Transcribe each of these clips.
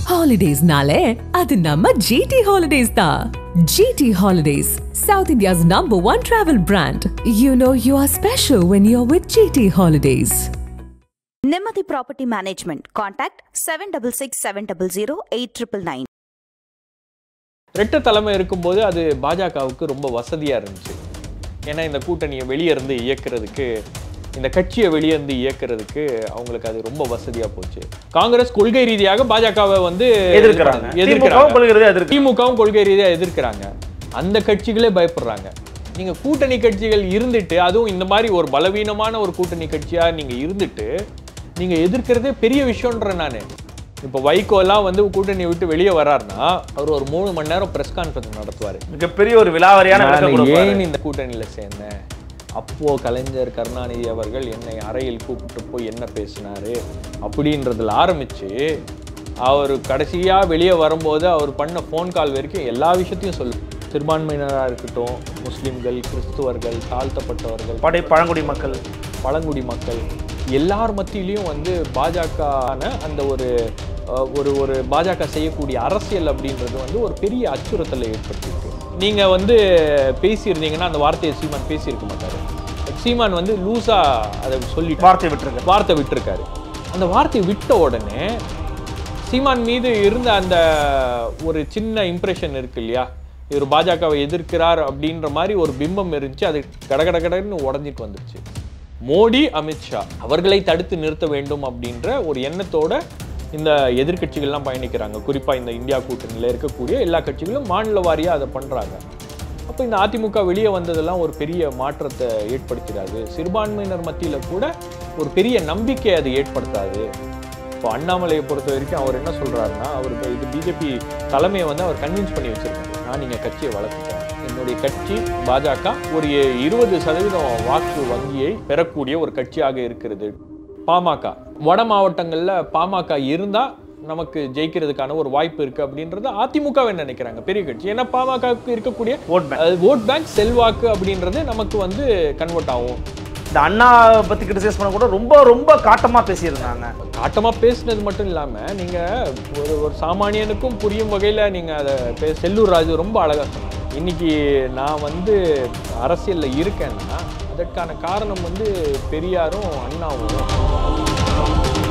ஹாலிடேஸ்னாலே அது நம்ம ஜிடி ஹாலிடேஸ் தான் GT holidays south India's number one travel brand you know you are special when you are with GT holidays நிம்மதி property management contact seven double six seven double zero eight triple nine ரெட்டை தலைமை இருக்கும்போது அது பாஜகவுக்கு ரொம்ப வசதியாக இருந்துச்சு ஏன்னா இந்த கூட்டணியை வெளியே இருந்து இயக்குறதுக்கு இந்த கட்சியை வெளியே இருந்து இயக்குறதுக்கு அவங்களுக்கு அது ரொம்ப வசதியாக போச்சு காங்கிரஸ் கொள்கை ரீதியாக பாஜகவை வந்து எதிர்க்கிறாங்க திமுகவும் எதிர்க்கிறாங்க கொள்கை ரீதியா எதிர்க்கிறாங்க திமுகவும் கொள்கை ரீதியாக எதிர்க்கிறாங்க அந்த கட்சிகளே பயப்படுறாங்க நீங்க கூட்டணி கட்சிகள் இருந்துட்டு அதுவும் இந்த மாதிரி ஒரு பலவீனமான ஒரு கூட்டணி கட்சியா நீங்க இருந்துட்டு நீங்க எதிர்க்கிறதே பெரிய விஷயம்ன்ற நான் இப்போ வைகோ எல்லாம் வந்து கூட்டணியை விட்டு வெளியே வராருன்னா அவர் ஒரு மூணு மணி நேரம் பிரஸ் கான்ஃபரன்ஸ் நடத்துவாரு மிகப்பெரிய ஒரு விலாவரியான விளக்கம் நான் கொடுப்பாரு. ஏன் இந்த கூட்டணியில சேர்ந்தேன் அப்போ கலைஞர் கருணாநிதி அவர்கள் என்னை அறையில் கூப்பிட்டு போய் என்ன பேசினாரு அப்படின்றதுல ஆரம்பிச்சு அவர் கடைசியா வெளியே வரும்போது அவர் பண்ண ஃபோன் கால் வரைக்கும் எல்லா விஷயத்தையும் சொல்லு சிறுபான்மையினராக இருக்கட்டும் முஸ்லிம்கள் கிறிஸ்துவர்கள் தாழ்த்தப்பட்டவர்கள் படை பழங்குடி மக்கள் பழங்குடி மக்கள் எல்லார் மத்தியிலையும் வந்து பாஜக அந்த ஒரு அஹ், ஒரு ஒரு பாஜக செய்யக்கூடிய அரசியல் அப்படின்றது வந்து ஒரு பெரிய அச்சுறுத்தலை ஏற்படுத்தியிருக்கு நீங்க வந்து பேசியிருந்தீங்கன்னா அந்த வார்த்தையை சீமான் பேசியிருக்க மாட்டாரு சீமான் வந்து லூசா அதை சொல்லி வார்த்தை விட்டுருக்கு வார்த்தை விட்டிருக்காரு அந்த வார்த்தையை விட்ட உடனே சீமான் மீது இருந்த அந்த ஒரு சின்ன இம்ப்ரெஷன் இருக்கு இல்லையா இவர் பாஜகவை எதிர்க்கிறார் அப்படின்ற மாதிரி ஒரு பிம்பம் இருந்துச்சு அது கடகட கடன்னு உடஞ்சிட்டு வந்துருச்சு மோடி அமித்ஷா அவர்களை தடுத்து நிறுத்த வேண்டும் அப்படின்ற ஒரு எண்ணத்தோட இந்த எதிர்க்கட்சிகள்லாம் பயணிக்கிறாங்க குறிப்பா இந்த இந்தியா கூட்டணியில் இருக்கக்கூடிய எல்லா கட்சிகளும் மாநில வாரியா அதை பண்றாங்க அப்போ இந்த அதிமுக வெளியே வந்ததெல்லாம் ஒரு பெரிய மாற்றத்தை ஏற்படுத்திடாது சிறுபான்மையினர் மத்தியில கூட ஒரு பெரிய நம்பிக்கை அது ஏற்படுத்தாது இப்போ அண்ணாமலையை பொறுத்த வரைக்கும் அவர் என்ன சொல்றாருன்னா அவர் இப்ப இது பிஜேபி தலைமையை வந்து அவர் கன்வின்ஸ் பண்ணி வச்சிருக்காரு நான் நீங்க கட்சியை வளர்த்துட்டேன் என்னுடைய கட்சி பாஜக ஒரு இருபது சதவீதம் வாக்கு வங்கியை பெறக்கூடிய ஒரு கட்சியாக இருக்கிறது பாமக வட மாவட்டங்கள்ல பாமக இருந்தா நமக்கு ஜெயிக்கிறதுக்கான ஒரு வாய்ப்பு இருக்கு அப்படின்றது அதிமுகவை நினைக்கிறாங்க பெரிய கட்சி ஏன்னா பாமகவுக்கு இருக்கக்கூடிய ஓட் பேங்க் ஓட் பேங்க் செல்வாக்கு அப்படின்றது நமக்கு வந்து கன்வெர்ட் ஆகும் இந்த அண்ணா பத்தி கிரிட்டிசைஸ் பண்ண கூட ரொம்ப ரொம்ப காட்டமா பேசியிருந்தாங்க காட்டமா பேசுனது மட்டும் இல்லாம நீங்க ஒரு ஒரு சாமானியனுக்கும் புரியும் வகையில நீங்க அதை பே- செல்லூர் ராஜு ரொம்ப அழகா சொன்னாங்க இன்னைக்கு நான் வந்து அரசியல்ல இருக்கேன்னா அதற்கான காரணம் வந்து பெரியாரும் அண்ணாவும்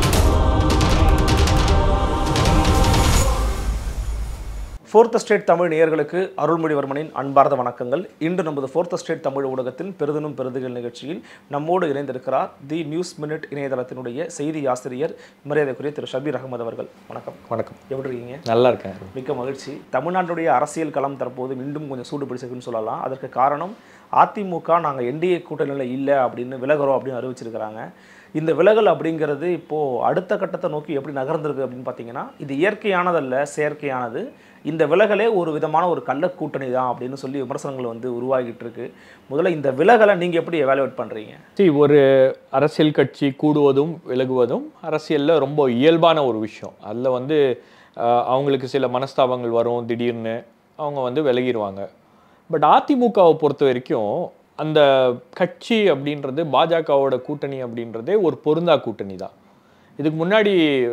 ஃபோர்த் ஸ்டேட் தமிழ் நேயர்களுக்கு அருள்மொழிவர்மனின் அன்பார்ந்த வணக்கங்கள் இன்று நமது ஃபோர்த் ஸ்டேட் தமிழ் ஊடகத்தின் பெருதினும் பெருதுகள் நிகழ்ச்சியில் நம்மோடு இணைந்திருக்கிறார் தி நியூஸ் மினிட் இணையதளத்தினுடைய செய்தி ஆசிரியர் மரியாதைக்குரிய திரு ஷபீர் அகமது அவர்கள் வணக்கம் வணக்கம் எப்படி இருக்கீங்க நல்லா இருக்கேன் மிக்க மகிழ்ச்சி தமிழ்நாட்டுடைய அரசியல் களம் தற்போது மீண்டும் கொஞ்சம் சூடு பிடிச்சிருக்குன்னு சொல்லலாம் அதற்கு காரணம் அதிமுக நாங்கள் என்டிஏ கூட்டணியில் இல்லை அப்படின்னு விலகுறோம் அப்படின்னு அறிவிச்சிருக்கிறாங்க இந்த விலகல் அப்படிங்கிறது இப்போது அடுத்த கட்டத்தை நோக்கி எப்படி நகர்ந்திருக்கு அப்படின்னு பார்த்தீங்கன்னா இது இயற்கையானதல்ல செயற்கையானது இந்த விலகலே ஒரு விதமான ஒரு கள்ள கூட்டணி தான் அப்படின்னு சொல்லி விமர்சனங்கள் வந்து உருவாகிட்டு இருக்கு முதல்ல இந்த விலகலை நீங்கள் எப்படி எவாலுவேட் பண்ணுறீங்க See, ஒரு அரசியல் கட்சி கூடுவதும் விலகுவதும் அரசியல்ல ரொம்ப இயல்பான ஒரு விஷயம் அதில் வந்து அஹ், அவங்களுக்கு சில மனஸ்தாபங்கள் வரும் திடீர்னு அவங்க வந்து விலகிடுவாங்க பட் அதிமுகவை பொறுத்த வரைக்கும் அந்த கட்சி அப்படின்றது பாஜகவோட கூட்டணி அப்படின்றதே ஒரு பொருந்தா கூட்டணி தான் இதுக்கு முன்னாடி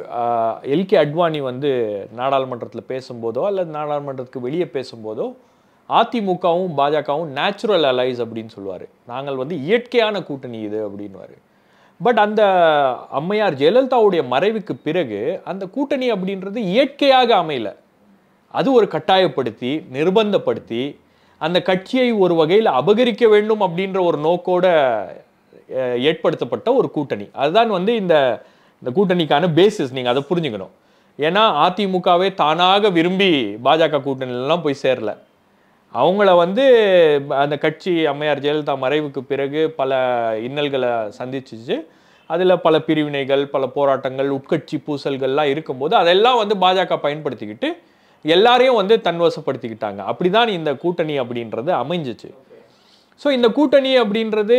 எல்கே அட்வானி வந்து நாடாளுமன்றத்தில் பேசும்போதோ அல்லது நாடாளுமன்றத்துக்கு வெளியே பேசும்போதோ அதிமுகவும் பாஜகவும் நேச்சுரல் அலைஸ் அப்படின்னு சொல்லுவார் நாங்கள் வந்து இயற்கையான கூட்டணி இது அப்படின்வாரு பட் அந்த அம்மையார் ஜெயலலிதாவுடைய மறைவுக்கு பிறகு அந்த கூட்டணி அப்படின்றது இயற்கையாக அமையல அது ஒரு கட்டாயப்படுத்தி நிர்பந்தப்படுத்தி அந்த கட்சியை ஒரு வகையில் அபகரிக்க வேண்டும் அப்படின்ற ஒரு நோக்கோட அஹ், ஏற்படுத்தப்பட்ட ஒரு கூட்டணி அதுதான் வந்து இந்த இந்த கூட்டணிக்கான பேசிஸ் நீங்கள் அதை புரிஞ்சுக்கணும் ஏன்னா அதிமுகவே தானாக விரும்பி பாஜக கூட்டணியிலலாம் போய் சேரல அவங்கள வந்து அந்த கட்சி அம்மையார் ஜெயலலிதா மறைவுக்கு பிறகு பல இன்னல்களை சந்திச்சிச்சு அதில் பல பிரிவினைகள் பல போராட்டங்கள் உட்கட்சி பூசல்கள்லாம் இருக்கும்போது அதெல்லாம் வந்து பாஜக பயன்படுத்திக்கிட்டு எல்லாரையும் வந்து தன்வசப்படுத்திக்கிட்டாங்க அப்படிதான் இந்த கூட்டணி அப்படின்றது அமைஞ்சிச்சு ஸோ இந்த கூட்டணி அப்படின்றது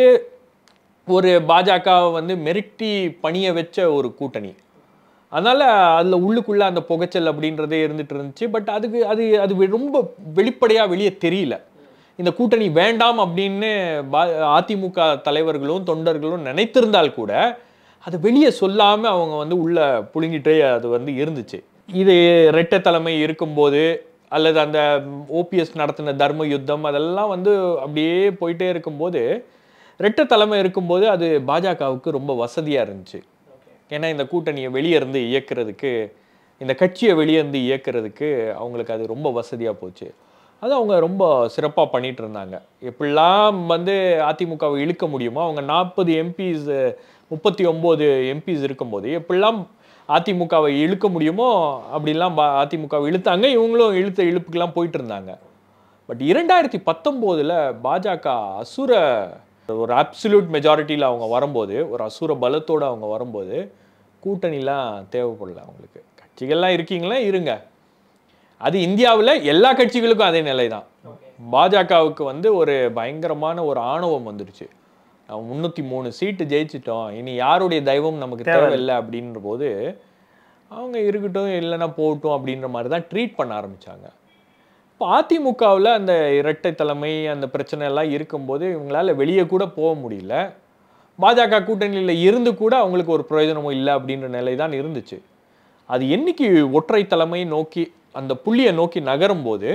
ஒரு பாஜகவை வந்து மிரட்டி பணிய வச்ச ஒரு கூட்டணி அதனால அதில் உள்ளுக்குள்ள அந்த புகைச்சல் அப்படின்றதே இருந்துட்டு இருந்துச்சு பட் அதுக்கு அது அது வெ- ரொம்ப வெளிப்படையாக வெளியே தெரியல இந்த கூட்டணி வேண்டாம் அப்படின்னு பா- அதிமுக தலைவர்களும் தொண்டர்களும் நினைத்திருந்தால் கூட அது வெளியே சொல்லாம அவங்க வந்து உள்ள புழுங்கிட்டே அது வந்து இருந்துச்சு இது ரெட்டை தலைமை இருக்கும்போது அல்லது அந்த ஓபிஎஸ் நடத்தின தர்ம யுத்தம் அதெல்லாம் வந்து அப்படியே போயிட்டே இருக்கும்போது ரெட்டை தலைமை இருக்கும்போது அது பாஜகவுக்கு ரொம்ப வசதியாக இருந்துச்சு ஏன்னா இந்த கூட்டணியை வெளியே இருந்து இயக்குறதுக்கு இந்த கட்சியை வெளியே இருந்து இயக்குறதுக்கு அவங்களுக்கு அது ரொம்ப வசதியாக போச்சு அது அவங்க ரொம்ப சிறப்பாக பண்ணிட்டு இருந்தாங்க எப்படிலாம் வந்து அதிமுகவை இழுக்க முடியுமோ அவங்க நாற்பது எம்பிஸ் முப்பத்தி ஒம்பது எம்பிஸ் இருக்கும்போது எப்படிலாம் அதிமுகவை இழுக்க முடியுமோ அப்படிலாம் பா அதிமுகவை இழுத்தாங்க இவங்களும் இழுத்த இழுப்புக்கெல்லாம் போயிட்டு இருந்தாங்க பட் இரண்டாயிரத்தி பத்தொம்போதில் பாஜக அசுர ஒரு அப்சல்யூட் மெஜாரிட்டியில் அவங்க வரும்போது ஒரு அசுர பலத்தோடு அவங்க வரும்போது கூட்டணிலாம் தேவைப்படல அவங்களுக்கு கட்சிகள்லாம் இருக்கீங்களா இருங்க அது இந்தியாவில் எல்லா கட்சிகளுக்கும் அதே நிலை தான் பாஜகவுக்கு வந்து ஒரு பயங்கரமான ஒரு ஆணவம் வந்துடுச்சு நம்ம முந்நூற்றி மூணு சீட்டு ஜெயிச்சிட்டோம் இனி யாருடைய தெய்வம் நமக்கு தேவையில்லை அப்படின்ற போது அவங்க இருக்கட்டும் இல்லைன்னா போகட்டும் அப்படின்ற மாதிரி தான் ட்ரீட் பண்ண ஆரம்பிச்சாங்க இப்போ அதிமுகவில் அந்த இரட்டை தலைமை அந்த பிரச்சனை எல்லாம் இருக்கும்போது இவங்களால வெளியே கூட போக முடியல பாஜக கூட்டணியில் இருந்து கூட அவங்களுக்கு ஒரு பிரயோஜனமும் இல்லை அப்படின்ற நிலை தான் இருந்துச்சு அது என்னைக்கு ஒற்றை தலைமை நோக்கி அந்த புள்ளியை நோக்கி நகரும் போது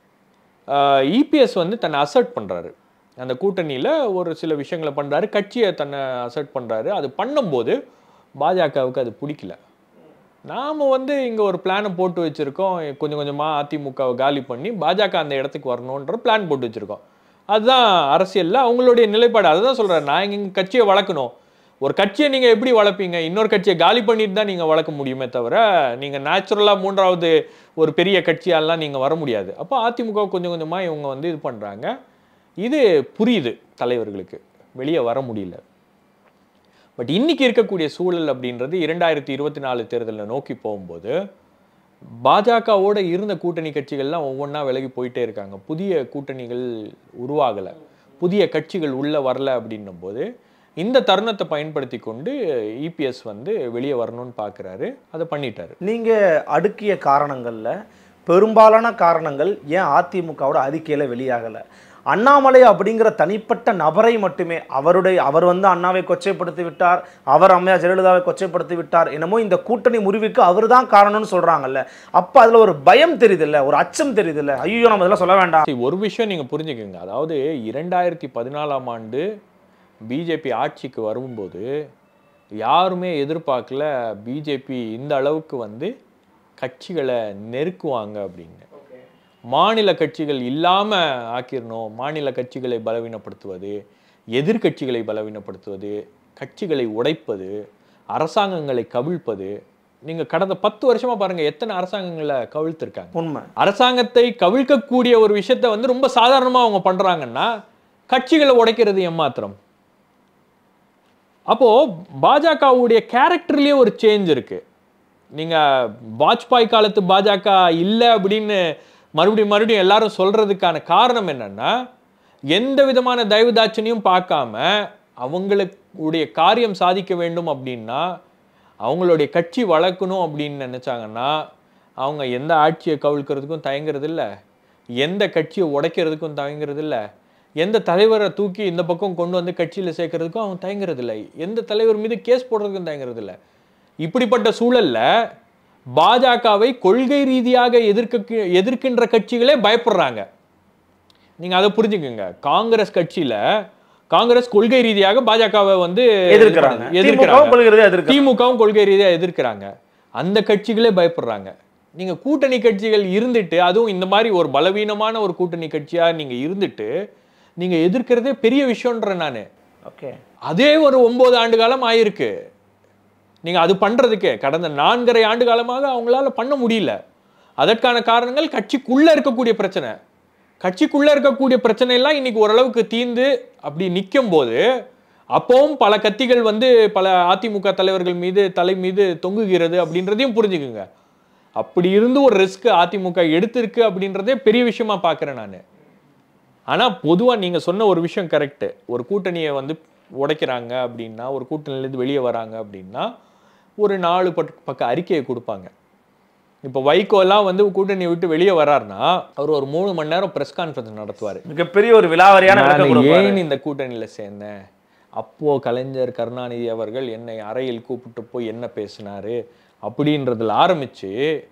இபிஎஸ் வந்து தன்னை அசர்ட் பண்ணுறாரு அந்த கூட்டணியில் ஒரு சில விஷயங்களை பண்ணுறாரு கட்சியை தன்னை அசர்ட் பண்ணுறாரு அது பண்ணும்போது பாஜகவுக்கு அது பிடிக்கல நாம் வந்து இங்கே ஒரு பிளானை போட்டு வச்சுருக்கோம் கொஞ்சம் கொஞ்சமாக அதிமுகவை காலி பண்ணி பாஜக அந்த இடத்துக்கு வரணுன்ற பிளான் போட்டு வச்சுருக்கோம் அதுதான் அரசியலில் அவங்களுடைய நிலைப்பாடு அதுதான் சொல்கிறேன் நான் இங்கே கட்சியை வளர்க்கணும் ஒரு கட்சியை நீங்கள் எப்படி வளர்ப்பீங்க இன்னொரு கட்சியை காலி பண்ணிட்டு தான் நீங்கள் வளர்க்க முடியுமே தவிர நீங்கள் நேச்சுரலாக மூன்றாவது ஒரு பெரிய கட்சியாலாம் நீங்கள் வர முடியாது அப்போ அதிமுக கொஞ்சம் கொஞ்சமாக இவங்க வந்து இது பண்ணுறாங்க இது புரியுது தலைவர்களுக்கு வெளியே வர முடியல பட் இன்னைக்கு இருக்கக்கூடிய சூழல் அப்படின்றது இரண்டாயிரத்தி இருபத்தி நாலு தேர்தலை நோக்கி போகும்போது பாஜகவோட இருந்த கூட்டணி கட்சிகள்லாம் ஒவ்வொன்றா விலகி போயிட்டே இருக்காங்க புதிய கூட்டணிகள் உருவாகலை புதிய கட்சிகள் உள்ள வரல அப்படின்னும் போது இந்த தருணத்தை பயன்படுத்தி கொண்டு இபிஎஸ் வந்து வெளியே வரணும்னு பார்க்குறாரு அதை பண்ணிட்டாரு நீங்க அடுக்கிய காரணங்கள்ல பெரும்பாலான காரணங்கள் ஏன் அதிமுகவோட அறிக்கையில வெளியாகல அண்ணாமலை அப்படிங்கிற தனிப்பட்ட நபரை மட்டுமே அவருடைய அவர் வந்து அண்ணாவை கொச்சைப்படுத்தி விட்டார் அவர் அம்மையா ஜெயலலிதாவை கொச்சைப்படுத்தி விட்டார் என்னமோ இந்த கூட்டணி முறிவுக்கு அவர் தான் காரணம்னு சொல்றாங்கல்ல அப்ப அதுல ஒரு பயம் தெரியுதுல்ல ஒரு அச்சம் தெரியுதுல்ல ஐயோ நம்ம இதெல்லாம் சொல்ல வேண்டாம் சரி, ஒரு விஷயம் நீங்கள் புரிஞ்சுக்கோங்க அதாவது இரண்டாயிரத்தி பதினாலாம் ஆண்டு பிஜேபி ஆட்சிக்கு வரும்போது யாருமே எதிர்பார்க்கல பிஜேபி இந்த அளவுக்கு வந்து கட்சிகளை நெருக்குவாங்க அப்படின்னு மாநில கட்சிகள் இல்லாமல் ஆக்கிரணும் மாநில கட்சிகளை பலவீனப்படுத்துவது எதிர்க்கட்சிகளை பலவீனப்படுத்துவது கட்சிகளை உடைப்பது அரசாங்கங்களை கவிழ்ப்பது நீங்கள் கடந்த பத்து வருஷமா பாருங்க எத்தனை அரசாங்கங்களை கவிழ்த்திருக்காங்க உண்மை அரசாங்கத்தை கவிழ்க்கக்கூடிய ஒரு விஷயத்தை வந்து ரொம்ப சாதாரணமா அவங்க பண்றாங்கன்னா கட்சிகளை உடைக்கிறது ஏமாத்திரம் அப்போ பாஜகவுடைய கேரக்டர்லயே ஒரு சேஞ்ச் இருக்கு நீங்க வாஜ்பாய் காலத்து பாஜக இல்லை அப்படின்னு மறுபடியும் மறுபடியும் எல்லாரும் சொல்றதுக்கான காரணம் என்னன்னா எந்த விதமான தயவுதாட்சணியும் பார்க்காம அவங்களுடைய காரியம் சாதிக்க வேண்டும் அப்படின்னா அவங்களுடைய கட்சி வளர்க்கணும் அப்படின்னு நினைச்சாங்கன்னா அவங்க எந்த ஆட்சியை கவிழ்க்கிறதுக்கும் தயங்குறது இல்ல எந்த கட்சியை உடைக்கிறதுக்கும் தயங்குறது இல்ல எந்த தலைவரை தூக்கி இந்த பக்கம் கொண்டு வந்து கட்சியில சேர்க்கறதுக்கும் அவங்க தயங்குறது இல்லை எந்த தலைவர் மீது கேஸ் போடுறதுக்கும் தயங்குறது இல்லை இப்படிப்பட்ட சூழல்ல பாஜகவை கொள்கை ரீதியாக எதிர்க்க எதிர்க்கின்ற கட்சிகளே பயப்படுறாங்க நீங்க அதை புரிஞ்சுக்கோங்க காங்கிரஸ் கட்சியில காங்கிரஸ் கொள்கை ரீதியாக பாஜகவை வந்து எதிர்க்கிறாங்க திமுகவும் எதிர்க்கிறாங்க கொள்கிறது எதிர்க்கிறாங்க திமுகவும் கொள்கை ரீதியா எதிர்க்கிறாங்க அந்த கட்சிகளே பயப்படுறாங்க நீங்க கூட்டணி கட்சிகள் இருந்துட்டு அதுவும் இந்த மாதிரி ஒரு பலவீனமான ஒரு கூட்டணி கட்சியா நீங்க இருந்துட்டு நீங்க எதிர்க்கிறதே பெரிய விஷயம்ன்றேன் நானு ஓகே அதே ஒரு ஒன்பது ஆண்டு காலம் ஆயிருக்கு நீங்க அது பண்றதுக்கே கடந்த நான்கரை ஆண்டு காலமாக அவங்களால பண்ண முடியல அதற்கான காரணங்கள் கட்சிக்குள்ள இருக்கக்கூடிய பிரச்சனை கட்சிக்குள்ள இருக்கக்கூடிய பிரச்சனை எல்லாம் இன்னைக்கு ஓரளவுக்கு தீந்து அப்படி நிற்கும் போது அப்பவும் பல கத்திகள் வந்து பல அதிமுக தலைவர்கள் மீது தலை மீது தொங்குகிறது அப்படின்றதையும் புரிஞ்சுக்குங்க அப்படி இருந்து ஒரு ரிஸ்க் அதிமுக எடுத்திருக்கு அப்படின்றதே பெரிய விஷயமா பார்க்குறேன் நான் ஆனா பொதுவா நீங்க சொன்ன ஒரு விஷயம் கரெக்ட் ஒரு கூட்டணியை வந்து உடைக்கிறாங்க அப்படின்னா ஒரு கூட்டணியிலேருந்து வெளியே வராங்க அப்படின்னா ஒரு நாலு பட் பக்க அறிக்கையை கொடுப்பாங்க இப்போ வைகோ எல்லாம் வந்து கூட்டணியை விட்டு வெளியே வராருன்னா அவர் ஒரு மூணு மணி நேரம் பிரஸ் கான்ஃபரன்ஸ் நடத்துவார் மிகப்பெரிய ஒரு விலாவரியான விளக்கம் நான் கொடுப்பாரு. ஏன் இந்த கூட்டணியில சேர்ந்தேன் அப்போ கலைஞர் கருணாநிதி அவர்கள் என்னை அறையில் கூப்பிட்டு போய் என்ன பேசினாரு அப்படின்றதுல ஆரம்பிச்சு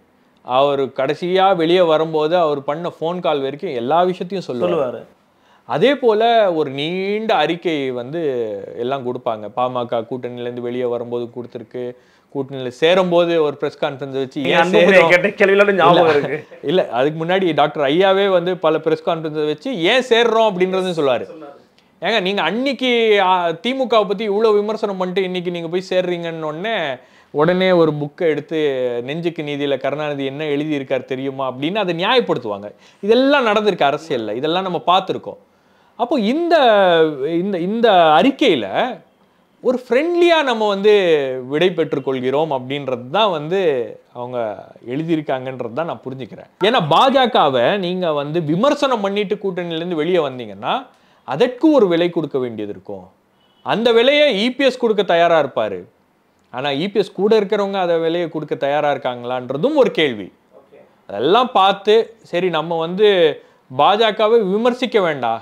அவர் கடைசியா வெளியே வரும்போது அவர் பண்ண ஃபோன் கால் வரைக்கும் எல்லா விஷயத்தையும் சொல்லுவார் சொல்லுவாரு அதே போல ஒரு நீண்ட அறிக்கை வந்து எல்லாம் கொடுப்பாங்க பாமக கூட்டணியிலேருந்து வெளியே வரும்போது கொடுத்துருக்கு கூட்டணியில் சேரும்போது ஒரு ப்ரெஸ் கான்ஃபரன்ஸ் வச்சு நீங்க ஏன் அன்புமணியை சேரும்? கேட்ட கேள்வியில ஞாபகம் இருக்கு இல்ல அதுக்கு முன்னாடி டாக்டர் ஐயாவே வந்து பல பிரஸ் கான்ஃபரன்ஸ் வச்சு ஏன் சேர்றோம் அப்படின்றதும் சொல்லுவாரு ஏங்க நீங்க அன்னைக்கு ஆ, திமுகவை பத்தி இவ்வளவு விமர்சனம் பண்ணிட்டு இன்னைக்கு நீங்க போய் சேர்றீங்கன்னு உடனே உடனே ஒரு புக்கை எடுத்து நெஞ்சுக்கு நீதியில கருணாநிதி என்ன எழுதியிருக்கார் தெரியுமா அப்படின்னு அதை நியாயப்படுத்துவாங்க இதெல்லாம் நடந்திருக்கு அரசியல்ல இதெல்லாம் நம்ம பார்த்துருக்கோம் அப்போ இந்த இந்த இந்த அறிக்கையில ஒரு ஃப்ரெண்ட்லியாக நம்ம வந்து விடை பெற்றுக்கொள்கிறோம் அப்படின்றது தான் வந்து அவங்க எழுதியிருக்காங்கன்றது தான் நான் புரிஞ்சுக்கிறேன் ஏன்னா பாஜகவை நீங்கள் வந்து விமர்சனம் பண்ணிட்டு கூட்டணியிலேருந்து வெளியே வந்தீங்கன்னா அதற்கு ஒரு விலை கொடுக்க வேண்டியது இருக்கும் அந்த விலையை இபிஎஸ் கொடுக்க தயாராக இருப்பார் ஆனால் இபிஎஸ் கூட இருக்கிறவங்க அதை விலையை கொடுக்க தயாராக இருக்காங்களான்றதும் ஒரு கேள்வி அதெல்லாம் பார்த்து சரி நம்ம வந்து பாஜகவை விமர்சிக்க வேண்டாம்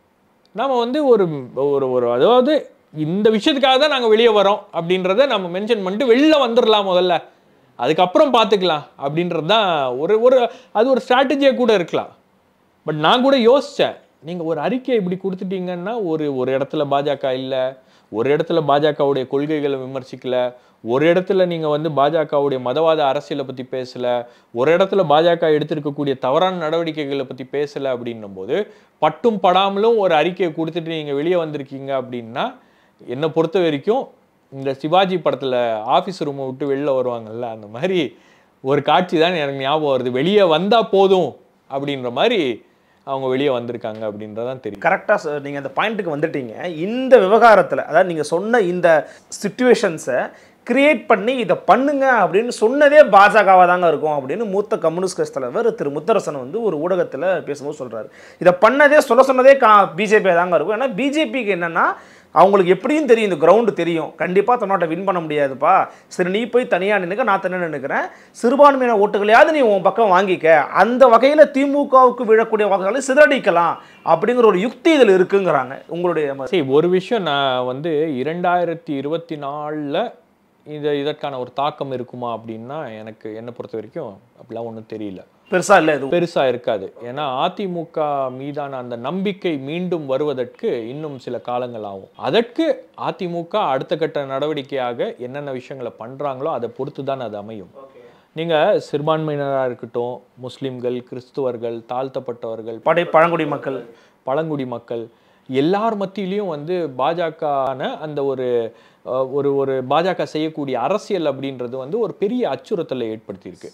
நாம வந்து ஒரு ஒரு ஒரு அதாவது இந்த விஷயத்துக்காக தான் நாங்கள் வெளியே வரோம் அப்படின்றத நம்ம மென்ஷன் பண்ணிட்டு வெளில வந்துடலாம் முதல்ல அதுக்கப்புறம் பார்த்துக்கலாம் அப்படின்றது தான் ஒரு ஒரு அது ஒரு ஸ்ட்ராட்டஜியாக கூட இருக்கலாம் பட் நான் கூட யோசித்தேன் நீங்கள் ஒரு அறிக்கை இப்படி கொடுத்துட்டீங்கன்னா ஒரு ஒரு இடத்துல பாஜக இல்லை ஒரு இடத்துல பாஜகவுடைய கொள்கைகளை விமர்சிக்கல ஒரு இடத்துல நீங்கள் வந்து பாஜகவுடைய மதவாத அரசியலை பற்றி பேசலை ஒரு இடத்துல பாஜக எடுத்திருக்கக்கூடிய தவறான நடவடிக்கைகளை பற்றி பேசலை அப்படின்னும் போது பட்டும் படாமலும் ஒரு அறிக்கையை கொடுத்துட்டு நீங்கள் வெளியே வந்திருக்கீங்க அப்படின்னா என்னை பொறுத்த வரைக்கும் இந்த சிவாஜி படத்தில் ஆஃபீஸ் ரூமை விட்டு வெளில வருவாங்கல்ல அந்த மாதிரி ஒரு காட்சி தான் எனக்கு ஞாபகம் வருது வெளியே வந்தால் போதும் அப்படின்ற மாதிரி அவங்க வெளியே வந்திருக்காங்க அப்படின்றதான் தெரியும் கரெக்டாக நீங்கள் அந்த பாயிண்ட்டுக்கு வந்துட்டீங்க இந்த விவகாரத்தில் அதாவது நீங்கள் சொன்ன இந்த சுச்சுவேஷன்ஸை கிரியேட் பண்ணி இதை பண்ணுங்க அப்படின்னு சொன்னதே பாஜகவாக தாங்க இருக்கும் அப்படின்னு மூத்த கம்யூனிஸ்ட் கட்சி தலைவர் திரு முத்தரசன் வந்து ஒரு ஊடகத்தில் பேசும்போது சொல்கிறாரு இதை பண்ணதே சொல்ல சொன்னதே கா பிஜேபியாக தாங்க இருக்கும் ஏன்னா பிஜேபிக்கு என்னென்னா அவங்களுக்கு எப்படியும் தெரியும் இந்த கிரவுண்டு தெரியும் கண்டிப்பாக தமிழ்நாட்டை வின் பண்ண முடியாதுப்பா சரி நீ போய் தனியாக நின்னுக்க நான் தனியாக நின்னுக்கிறேன் சிறுபான்மையின ஓட்டுகளையாவது நீ உன் பக்கம் வாங்கிக்க அந்த வகையில் திமுகவுக்கு விழக்கூடிய வாக்குகளை சிதறடிக்கலாம் அப்படிங்கிற ஒரு யுக்தி இதில் இருக்குங்கிறாங்க உங்களுடைய ம- சரி ஒரு விஷயம் நான் வந்து இரண்டாயிரத்தி இருபத்தி நாலில் இது இதற்கான ஒரு தாக்கம் இருக்குமா அப்படின்னா எனக்கு என்னை பொறுத்த வரைக்கும் அப்படிலாம் ஒன்றும் தெரியல பெருசா இல்லை இது பெருசா இருக்காது ஏன்னா அதிமுக மீதான அந்த நம்பிக்கை மீண்டும் வருவதற்கு இன்னும் சில காலங்கள் ஆகும் அதற்கு அதிமுக அடுத்த கட்ட நடவடிக்கையாக என்னென்ன விஷயங்களை பண்றாங்களோ அதை பொறுத்து தான் அது அமையும் நீங்க சிறுபான்மையினராக இருக்கட்டும் முஸ்லிம்கள் கிறிஸ்துவர்கள் தாழ்த்தப்பட்டவர்கள் படை பழங்குடி மக்கள் பழங்குடி மக்கள் எல்லார் மத்தியிலையும் வந்து பாஜகன அந்த ஒரு அஹ், ஒரு ஒரு பாஜக செய்யக்கூடிய அரசியல் அப்படின்றது வந்து ஒரு பெரிய அச்சுறுத்தலை ஏற்படுத்தியிருக்கு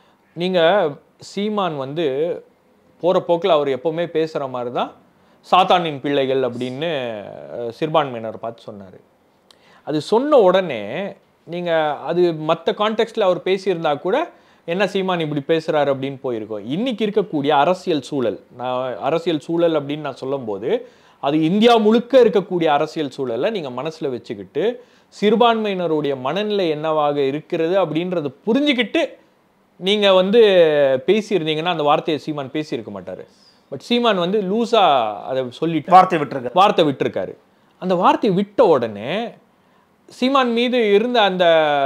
நீங்கள் சீமான் வந்து போகிற போக்கில் அவர் எப்போவுமே பேசுகிற மாதிரி தான் சாத்தானின் பிள்ளைகள் அப்படின்னு அஹ், சிறுபான்மையினர் பார்த்து சொன்னார் அது சொன்ன உடனே நீங்கள் அது மற்ற கான்டெக்ஸ்டில் அவர் பேசியிருந்தா கூட என்ன சீமான் இப்படி பேசுகிறாரு அப்படின்னு போயிருக்கோம் இன்னைக்கு இருக்கக்கூடிய அரசியல் சூழல் நான் அரசியல் சூழல் அப்படின்னு நான் சொல்லும்போது அது இந்தியா முழுக்க இருக்கக்கூடிய அரசியல் சூழலை நீங்கள் மனசில் வச்சுக்கிட்டு சிறுபான்மையினருடைய மனநிலை என்னவாக இருக்கிறது அப்படின்றத புரிஞ்சுக்கிட்டு நீங்கள் வந்து பேசியிருந்தீங்கன்னா அந்த வார்த்தையை சீமான் பேசியிருக்க மாட்டார் பட் சீமான் வந்து லூஸாக அதை சொல்லிட்டு வார்த்தை விட்டுருக்க வார்த்தை விட்டிருக்காரு அந்த வார்த்தை விட்ட உடனே சீமான் மீது இருந்த அந்த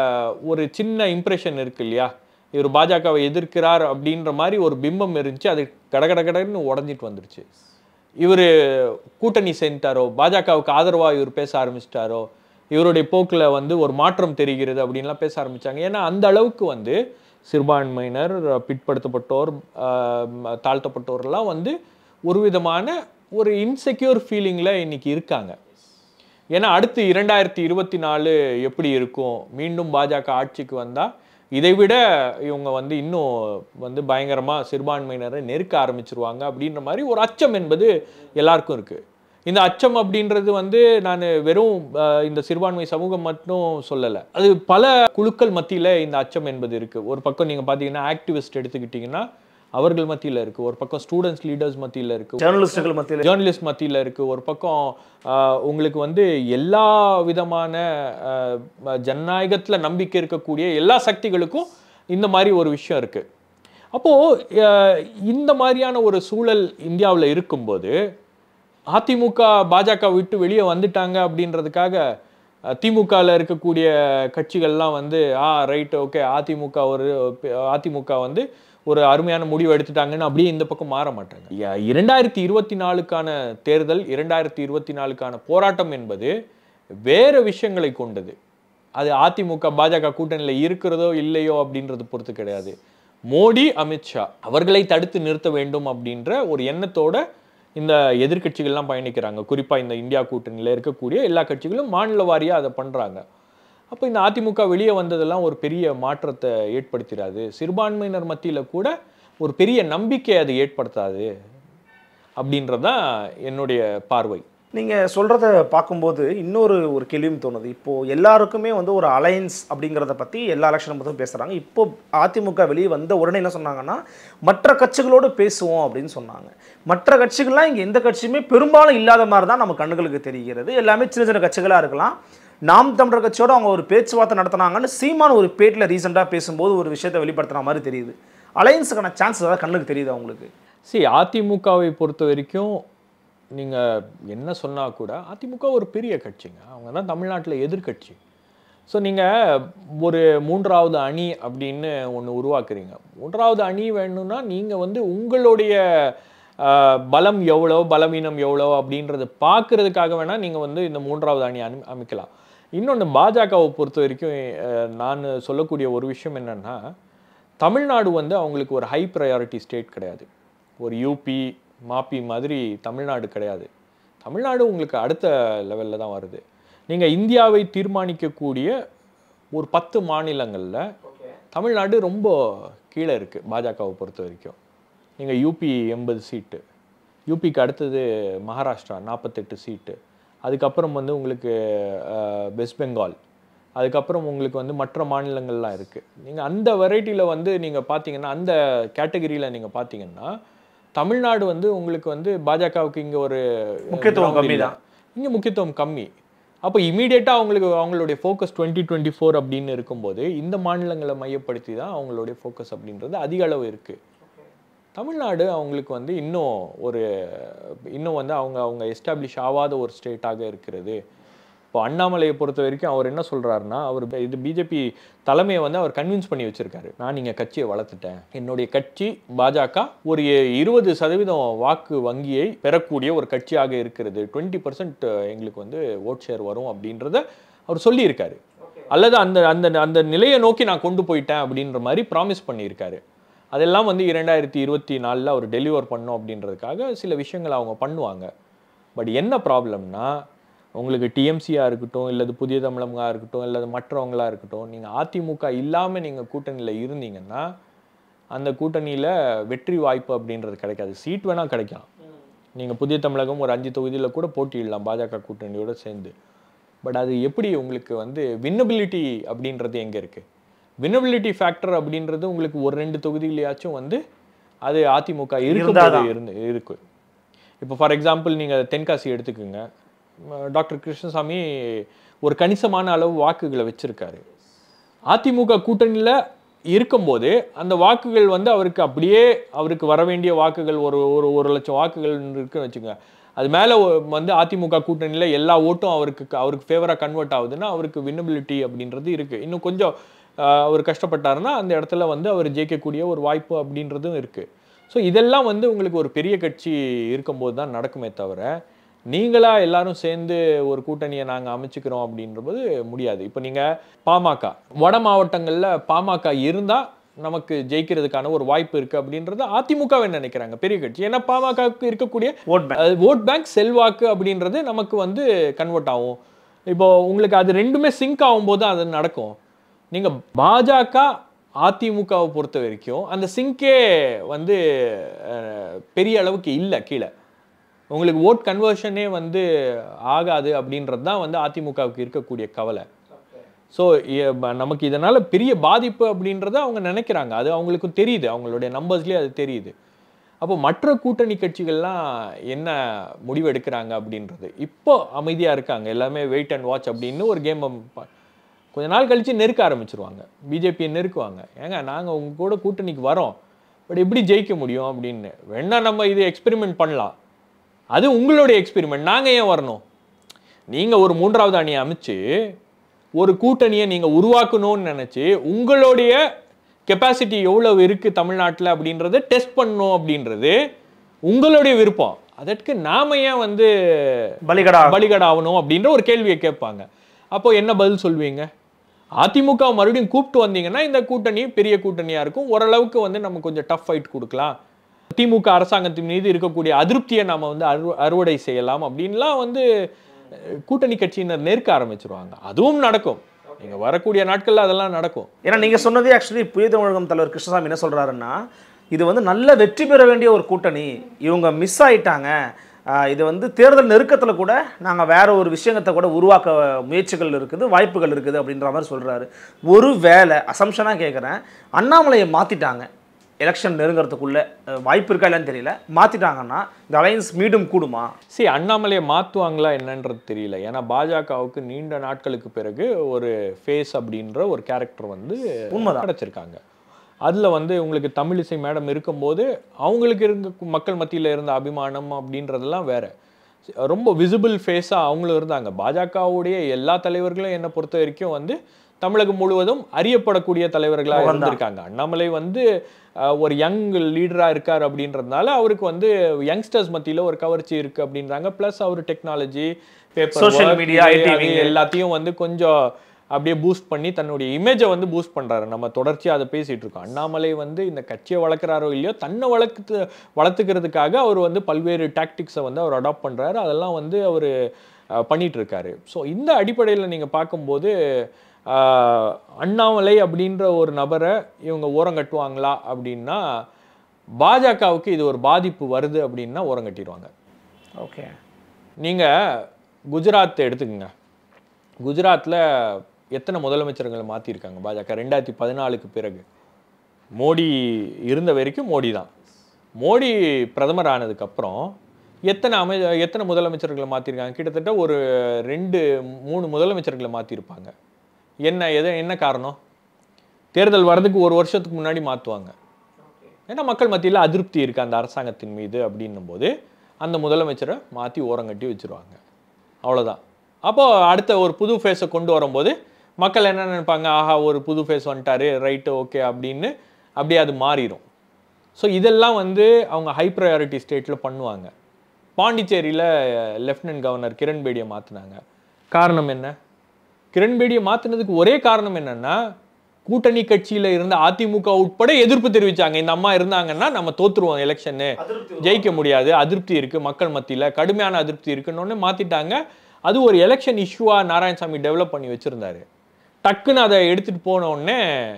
ஒரு சின்ன இம்ப்ரெஷன் இருக்கு இல்லையா இவர் பாஜகவை எதிர்க்கிறார் அப்படின்ற மாதிரி ஒரு பிம்பம் இருந்துச்சு அது கடகட கடன்னு உடஞ்சிட்டு வந்துருச்சு இவர் கூட்டணி சேர்ந்துட்டாரோ பாஜகவுக்கு ஆதரவாக இவர் பேச ஆரம்பிச்சிட்டாரோ இவருடைய போக்கில் வந்து ஒரு மாற்றம் தெரிகிறது அப்படின்லாம் பேச ஆரம்பிச்சாங்க ஏன்னா அந்த அளவுக்கு வந்து சிறுபான்மையினர் பிற்படுத்தப்பட்டோர் ஆஹ், தாழ்த்தப்பட்டோர்லாம் வந்து ஒரு விதமான ஒரு இன்செக்யூர் ஃபீலிங்கில் இன்னைக்கு இருக்காங்க ஏன்னா அடுத்து இரண்டாயிரத்தி இருபத்தி நாலு எப்படி இருக்கும் மீண்டும் பாஜக ஆட்சிக்கு வந்தா இதை விட இவங்க வந்து இன்னும் வந்து பயங்கரமா சிறுபான்மையினரை நெருக்க ஆரம்பிச்சிருவாங்க அப்படின்ற மாதிரி ஒரு அச்சம் என்பது எல்லாருக்கும் இருக்கு இந்த அச்சம் அப்படின்றது வந்து நான் வெறும் அஹ், இந்த சிறுபான்மை சமூகம் மட்டும் சொல்லலை அது பல குழுக்கள் மத்தியில இந்த அச்சம் என்பது இருக்கு ஒரு பக்கம் நீங்க பாத்தீங்கன்னா ஆக்டிவிஸ்ட் எடுத்துக்கிட்டிங்கன்னா அவர்கள் மத்தியில இருக்கு ஒரு பக்கம் ஸ்டூடெண்ட்ஸ் லீடர்ஸ் மத்தியில இருக்கு ஜேர்னலிஸ்டுகள் மத்தியில் ஜேர்னலிஸ்ட் மத்தியில் இருக்கு ஒரு பக்கம் ஆஹ், உங்களுக்கு வந்து எல்லா விதமான ஆஹ், ஜனநாயகத்துல நம்பிக்கை இருக்கக்கூடிய எல்லா சக்திகளுக்கும் இந்த மாதிரி ஒரு விஷயம் இருக்கு அப்போ ஆஹ், இந்த மாதிரியான ஒரு சூழல் இந்தியாவில் இருக்கும்போது அதிமுக பாஜக விட்டு வெளியே வந்துட்டாங்க அப்படின்றதுக்காக திமுகவில் இருக்கக்கூடிய கட்சிகள்லாம் வந்து ஆ ரைட் ஓகே அதிமுக ஒரு அதிமுக வந்து ஒரு அருமையான முடிவு எடுத்துட்டாங்கன்னு அப்படியே இந்த பக்கம் மாற மாட்டாங்க ய- இரண்டாயிரத்தி இருபத்தி நாலுக்கான தேர்தல் இரண்டாயிரத்தி இருபத்தி நாலுக்கான போராட்டம் என்பது வேற விஷயங்களை கொண்டது அது அதிமுக பாஜக கூட்டணியில் இருக்கிறதோ இல்லையோ அப்படின்றது பொறுத்து கிடையாது மோடி அமித்ஷா அவர்களை தடுத்து நிறுத்த வேண்டும் அப்படின்ற ஒரு எண்ணத்தோட இந்த எதிர்க்கட்சிகள்லாம் பயணிக்கிறாங்க குறிப்பா இந்த இந்தியா கூட்டணியில் இருக்கக்கூடிய எல்லா கட்சிகளும் மாநில வாரியா அதை பண்றாங்க அப்போ இந்த அதிமுக வெளியே வந்ததெல்லாம் ஒரு பெரிய மாற்றத்தை ஏற்படுத்திடாது சிறுபான்மையினர் மத்தியில கூட ஒரு பெரிய நம்பிக்கை அது ஏற்படுத்தாது அப்படின்றதான் என்னுடைய பார்வை நீங்கள் சொல்கிறத பார்க்கும்போது இன்னொரு ஒரு கேள்வியும் தோணுது இப்போது எல்லாருக்குமே வந்து ஒரு அலையன்ஸ் அப்படிங்கிறத பற்றி எல்லா எலெக்ஷன் பற்றியும் பேசுகிறாங்க இப்போ அதிமுக வெளியே வந்த உடனே என்ன சொன்னாங்கன்னா மற்ற கட்சிகளோடு பேசுவோம் அப்படின்னு சொன்னாங்க மற்ற கட்சிகள்லாம் இங்கே எந்த கட்சியுமே பெரும்பாலும் இல்லாத மாதிரி தான் நம்ம கண்ணுகளுக்கு தெரிகிறது எல்லாமே சின்ன சின்ன கட்சிகளாக இருக்கலாம் நாம் தமிழர் கட்சியோட அவங்க ஒரு பேச்சுவார்த்தை நடத்துனாங்கன்னு சீமான் ஒரு பேட்டில் ரீசெண்டாக பேசும்போது ஒரு விஷயத்தை வெளிப்படுத்துன மாதிரி தெரியுது அலையன்ஸுக்கான சான்ஸ் ஏதாவது கண்ணுக்கு தெரியுது அவங்களுக்கு சரி அதிமுகவை பொறுத்த வரைக்கும் நீங்கள் என்ன சொன்னால் கூட அதிமுக ஒரு பெரிய கட்சிங்க அவங்க தான் தமிழ்நாட்டில் எதிர்க்கட்சி ஸோ நீங்கள் ஒரு மூன்றாவது அணி அப்படின்னு ஒன்று உருவாக்குறீங்க மூன்றாவது அணி வேணும்னா நீங்கள் வந்து உங்களுடைய ஆஹ், பலம் எவ்வளோ பலவீனம் எவ்வளோ அப்படின்றத பார்க்கறதுக்காக வேணால் நீங்கள் வந்து இந்த மூன்றாவது அணி அனு அமைக்கலாம் இன்னொன்று பாஜகவை பொறுத்த வரைக்கும் அஹ், நான் சொல்லக்கூடிய ஒரு விஷயம் என்னென்னா தமிழ்நாடு வந்து அவங்களுக்கு ஒரு ஹை ப்ரையாரிட்டி ஸ்டேட் கிடையாது ஒரு யூபி மாப்பி மாதிரி தமிழ்நாடு கிடையாது தமிழ்நாடு உங்களுக்கு அடுத்த லெவலில் தான் வருது நீங்கள் இந்தியாவை தீர்மானிக்கக்கூடிய ஒரு பத்து மாநிலங்களில் தமிழ்நாடு ரொம்ப கீழே இருக்குது பாஜகவை பொறுத்த வரைக்கும் நீங்கள் யூபி எண்பது சீட்டு யூபிக்கு அடுத்தது மகாராஷ்டிரா நாற்பத்தெட்டு சீட்டு அதுக்கப்புறம் வந்து உங்களுக்கு அஹ், வெஸ்ட் பெங்கால் அதுக்கப்புறம் உங்களுக்கு வந்து மற்ற மாநிலங்கள்லாம் இருக்குது நீங்கள் அந்த வெரைட்டியில் வந்து நீங்கள் பார்த்தீங்கன்னா அந்த கேட்டகரியில் நீங்கள் பார்த்தீங்கன்னா தமிழ்நாடு வந்து உங்களுக்கு வந்து பாஜகவுக்கு இங்கே ஒரு முக்கியத்துவம் கம்மி தான். இங்கே முக்கியத்துவம் கம்மி அப்போ இமீடியட்டாக அவங்களுக்கு அவங்களுடைய ஃபோக்கஸ் டுவெண்ட்டி டுவெண்ட்டி ஃபோர் அப்படின்னு இருக்கும்போது இந்த மாநிலங்களை மையப்படுத்தி தான் அவங்களுடைய ஃபோக்கஸ் அப்படின்றது அதிக அளவு இருக்குது தமிழ்நாடு அவங்களுக்கு வந்து இன்னும் ஒரு இன்னும் வந்து அவங்க அவங்க எஸ்டாப்ளிஷ் ஆகாத ஒரு ஸ்டேட்டாக இருக்கிறது இப்போ அண்ணாமலையை பொறுத்த வரைக்கும் அவர் என்ன சொல்றாருன்னா அவர் ப- இது பிஜேபி தலைமையை வந்து அவர் கன்வின்ஸ் பண்ணி வச்சிருக்காரு நான் இங்கே கட்சியை வளர்த்துட்டேன் என்னுடைய கட்சி பாஜக ஒரு இருபது சதவீதம் வாக்கு வங்கியை பெறக்கூடிய ஒரு கட்சியாக இருக்கிறது டுவெண்ட்டி பர்சன்ட் எங்களுக்கு வந்து ஓட் ஷேர் வரும் அப்படின்றத அவர் சொல்லியிருக்காரு அல்லது அந்த அந்த அந்த நிலையை நோக்கி நான் கொண்டு போயிட்டேன் அப்படின்ற மாதிரி ப்ராமிஸ் பண்ணியிருக்காரு அதெல்லாம் வந்து இரண்டாயிரத்தி இருபத்தி நாலில் அவர் டெலிவர் பண்ணோம் அப்படின்றதுக்காக சில விஷயங்களை அவங்க பண்ணுவாங்க பட் என்ன ப்ராப்ளம்னா உங்களுக்கு டிஎம்சியாக இருக்கட்டும் இல்லது புதிய தமிழகமாக இருக்கட்டும் இல்லது மற்றவங்களா இருக்கட்டும் நீங்கள் அதிமுக இல்லாமல் நீங்கள் கூட்டணியில் இருந்தீங்கன்னா அந்த கூட்டணியில் வெற்றி வாய்ப்பு அப்படின்றது கிடைக்காது சீட் வேணால் கிடைக்கலாம் நீங்கள் புதிய தமிழகம் ஒரு அஞ்சு தொகுதியில் கூட போட்டியிடலாம் பாஜக கூட்டணியோட சேர்ந்து பட் அது எப்படி உங்களுக்கு வந்து வின்னபிலிட்டி அப்படின்றது எங்கே இருக்குது வின்னபிலிட்டி ஃபேக்டர் அப்படின்றது உங்களுக்கு ஒரு ரெண்டு தொகுதியிலையாச்சும் வந்து அது அதிமுக இருக்கும்போது இருந்தாதான். இருந்து இருக்கு இப்போ ஃபார் எக்ஸாம்பிள் நீங்கள் தென்காசி எடுத்துக்கோங்க ம, டாக்டர் கிருஷ்ணசாமி ஒரு கணிசமான அளவு வாக்குகளை வச்சிருக்காரு அதிமுக கூட்டணியில் இருக்கும்போது அந்த வாக்குகள் வந்து அவருக்கு அப்படியே அவருக்கு வர வேண்டிய வாக்குகள் ஒரு ஒரு ஒரு லட்சம் வாக்குகள் இருக்குன்னு வச்சுக்கோங்க அது மேலே வந்து அதிமுக கூட்டணியில் எல்லா ஓட்டும் அவருக்கு அவருக்கு ஃபேவராக கன்வெர்ட் ஆகுதுன்னா அவருக்கு வின்னபிலிட்டி அப்படின்றது இருக்குது இன்னும் கொஞ்சம் ஆஹ், அவர் கஷ்டப்பட்டாருன்னா அந்த இடத்துல வந்து அவர் ஜெயிக்கக்கூடிய ஒரு வாய்ப்பு அப்படின்றதும் இருக்குது ஸோ இதெல்லாம் வந்து உங்களுக்கு ஒரு பெரிய கட்சி இருக்கும்போது தான் நடக்குமே தவிர நீங்களா எல்லாரும் சேர்ந்து ஒரு கூட்டணியை நாங்கள் அமைச்சுக்கிறோம் அப்படின்றது முடியாது இப்போ நீங்கள் பாமக வட மாவட்டங்களில் பாமக இருந்தால் நமக்கு ஜெயிக்கிறதுக்கான ஒரு வாய்ப்பு இருக்குது அப்படின்றது அதிமுகவை நினைக்கிறாங்க பெரிய கட்சி ஏன்னா பாமகவுக்கு இருக்கக்கூடிய ஓட் பேங்க் ஓட் பேங்க் செல்வாக்கு அப்படின்றது நமக்கு வந்து கன்வெர்ட் ஆகும் இப்போ உங்களுக்கு அது ரெண்டுமே சிங்க் ஆகும்போது அது நடக்கும் நீங்க பாஜக அதிமுகவை பொறுத்த வரைக்கும் அந்த சிங்கே வந்து அஹ், பெரிய அளவுக்கு இல்லை கீழே உங்களுக்கு ஓட் கன்வர்ஷனே வந்து ஆகாது அப்படின்றது தான் வந்து அதிமுகவுக்கு இருக்கக்கூடிய கவலை ஸோ நமக்கு இதனால பெரிய பாதிப்பு அப்படின்றத அவங்க நினைக்கிறாங்க அது அவங்களுக்கும் தெரியுது அவங்களுடைய நம்பர்ஸ்லேயே அது தெரியுது அப்போ மற்ற கூட்டணி கட்சிகள்லாம் என்ன முடிவு எடுக்கிறாங்க அப்படின்றது இப்போ அமைதியாக இருக்காங்க எல்லாமே வெயிட் அண்ட் வாட்ச் அப்படின்னு ஒரு கேம் கொஞ்ச நாள் கழிச்சு நெருக்க ஆரம்பிச்சிருவாங்க பிஜேபியை நெருக்குவாங்க ஏங்க நாங்கள் உங்க கூட கூட்டணிக்கு வரோம் பட் எப்படி ஜெயிக்க முடியும் அப்படின்னு வேணா நம்ம இது எக்ஸ்பெரிமெண்ட் பண்ணலாம் அது உங்களுடைய எக்ஸ்பெரிமெண்ட் நாங்கள் ஏன் வரணும் நீங்கள் ஒரு மூன்றாவது அணியை அமைச்சு ஒரு கூட்டணியை நீங்க உருவாக்கணும்னு நினைச்சு உங்களுடைய கெப்பாசிட்டி எவ்வளவு இருக்கு தமிழ்நாட்டில் அப்படின்றத டெஸ்ட் பண்ணணும் அப்படின்றது உங்களுடைய விருப்பம் அதற்கு நாம ஏன் வந்து பலிகடா பலிகடாகணும் அப்படின்ற ஒரு கேள்வியை கேட்பாங்க அப்போ என்ன பதில் சொல்வீங்க அதிமுக மறுபடியும் கூப்பிட்டு வந்தீங்கன்னா இந்த கூட்டணி பெரிய கூட்டணியா இருக்கும் ஓரளவுக்கு வந்து நம்ம கொஞ்சம் டஃப் ஃபைட் கொடுக்கலாம் திமுக அரசாங்கத்தின் மீது இருக்கக்கூடிய அதிருப்தியை நாம வந்து அறு அறுவடை செய்யலாம் அப்படின்லாம் வந்து அஹ், கூட்டணி கட்சியினர் நெருக்க ஆரம்பிச்சிருவாங்க அதுவும் நடக்கும் நீங்க வரக்கூடிய நாட்கள்ல அதெல்லாம் நடக்கும் ஏன்னா நீங்க சொன்னதே ஆக்சுவலி புதிய தமிழகம் தலைவர் கிருஷ்ணசாமி என்ன சொல்றாருன்னா இது வந்து நல்ல வெற்றி பெற வேண்டிய ஒரு கூட்டணி இவங்க மிஸ் ஆயிட்டாங்க ஆஹ் இது வந்து தேர்தல் நெருக்கத்தில் கூட நாங்கள் வேற ஒரு விஷயத்தை கூட உருவாக்க முயற்சிகள் இருக்குது வாய்ப்புகள் இருக்குது அப்படின்ற மாதிரி சொல்றாரு ஒரு வேலை அசம்ஷனாக கேட்குறேன் அண்ணாமலையை மாற்றிட்டாங்க எலெக்ஷன் நெருங்கிறதுக்குள்ள அஹ், வாய்ப்பு இருக்கா இல்லைன்னு தெரியல மாற்றிட்டாங்கன்னா இந்த அலையன்ஸ் மீண்டும் கூடுமா சரி அண்ணாமலையை மாற்றுவாங்களா என்னன்றது தெரியல ஏன்னா பாஜகவுக்கு நீண்ட நாட்களுக்கு பிறகு ஒரு ஃபேஸ் அப்படின்ற ஒரு கேரக்டர் வந்து உண்மைதான். கிடைச்சிருக்காங்க அதில் வந்து உங்களுக்கு தமிழிசை மேடம் இருக்கும்போது அவங்களுக்கு இருந்த மக்கள் மத்தியில் இருந்த அபிமானம் அப்படின்றதெல்லாம் வேற ரொம்ப விசிபிள் ஃபேஸாக அவங்களும் இருந்தாங்க பாஜகவுடைய எல்லா தலைவர்களும் என்னை பொறுத்த வரைக்கும் வந்து தமிழகம் முழுவதும் அறியப்படக்கூடிய தலைவர்களாக முகம்தான். இருந்திருக்காங்க அண்ணாமலை வந்து அஹ், ஒரு யங் லீடராக இருக்கார் அப்படின்றதுனால அவருக்கு வந்து யங்ஸ்டர்ஸ் மத்தியில் ஒரு கவர்ச்சி இருக்கு அப்படின்றாங்க ப்ளஸ் அவர் technology paper Social media, IT wing. எல்லாத்தையும் வந்து கொஞ்சம் அப்படியே பூஸ்ட் பண்ணி தன்னுடைய இமேஜை வந்து பூஸ்ட் பண்றாரு நம்ம தொடர்ச்சியாக அதை பேசிட்டு இருக்கோம் அண்ணாமலை வந்து இந்த கட்சியை வளர்க்குறாரோ இல்லையோ தன்னை வளர்த்து வளர்த்துக்கிறதுக்காக அவர் வந்து பல்வேறு டாக்டிக்ஸை வந்து அவர் அடாப்ட் பண்றாரு அதெல்லாம் வந்து அவர் பண்ணிட்டு இருக்காரு ஸோ இந்த அடிப்படையில் நீங்க பார்க்கும்போது அஹ், அண்ணாமலை அப்படின்ற ஒரு நபரை இவங்க ஓரம் கட்டுவாங்களா அப்படின்னா பாஜகவுக்கு இது ஒரு பாதிப்பு வருது அப்படின்னா ஓரம் கட்டிடுவாங்க ஓகே நீங்க குஜராத் எடுத்துக்கங்க குஜராத்ல எத்தனை முதலமைச்சர்களை மாத்திருக்காங்க பாஜக ரெண்டாயிரத்தி பதினாலுக்கு பிறகு மோடி இருந்த வரைக்கும் மோடி தான் மோடி பிரதமர் ஆனதுக்கு அப்புறம் எத்தனை அமை எத்தனை முதலமைச்சர்களை மாத்திருக்காங்க கிட்டத்தட்ட ஒரு ரெண்டு மூணு முதலமைச்சர்களை மாத்திருப்பாங்க என்ன எது என்ன காரணம் தேர்தல் வர்றதுக்கு ஒரு வருஷத்துக்கு முன்னாடி மாற்றுவாங்க ஏன்னா மக்கள் மத்தியில் அதிருப்தி இருக்கு அந்த அரசாங்கத்தின் மீது அப்படின்னும் போது அந்த முதலமைச்சரை மாற்றி ஓரங்கட்டி வச்சிருவாங்க அவ்வளவுதான் அப்போ அடுத்த ஒரு புது ஃபேஸை கொண்டு வரும்போது மக்கள் என்ன நினைப்பாங்க ஆஹா ஒரு புது ஃபேஸ் வந்துட்டாரு ரைட்டு ஓகே அப்படின்னு அப்படியே அது மாறிடும் ஸோ இதெல்லாம் வந்து அவங்க ஹை ப்ரையாரிட்டி ஸ்டேட்டில் பண்ணுவாங்க பாண்டிச்சேரியில் லெஃப்டினன்ட் கவர்னர் கிரண் பேடியை மாற்றினாங்க காரணம் என்ன கிரண் பேடியை மாற்றினதுக்கு ஒரே காரணம் என்னன்னா கூட்டணி கட்சியில இருந்த அதிமுக உட்பட எதிர்ப்பு தெரிவிச்சாங்க இந்த அம்மா இருந்தாங்கன்னா நம்ம தோத்துருவோம் எலெக்ஷனு ஜெயிக்க முடியாது அதிருப்தி இருக்கு மக்கள் மத்தியில கடுமையான அதிருப்தி இருக்குன்னு மாத்திட்டாங்க அது ஒரு எலெக்ஷன் இஷ்யூவா நாராயணசாமி டெவலப் பண்ணி வச்சிருந்தாரு டக்குன்னு அதை எடுத்துட்டு போன உடனே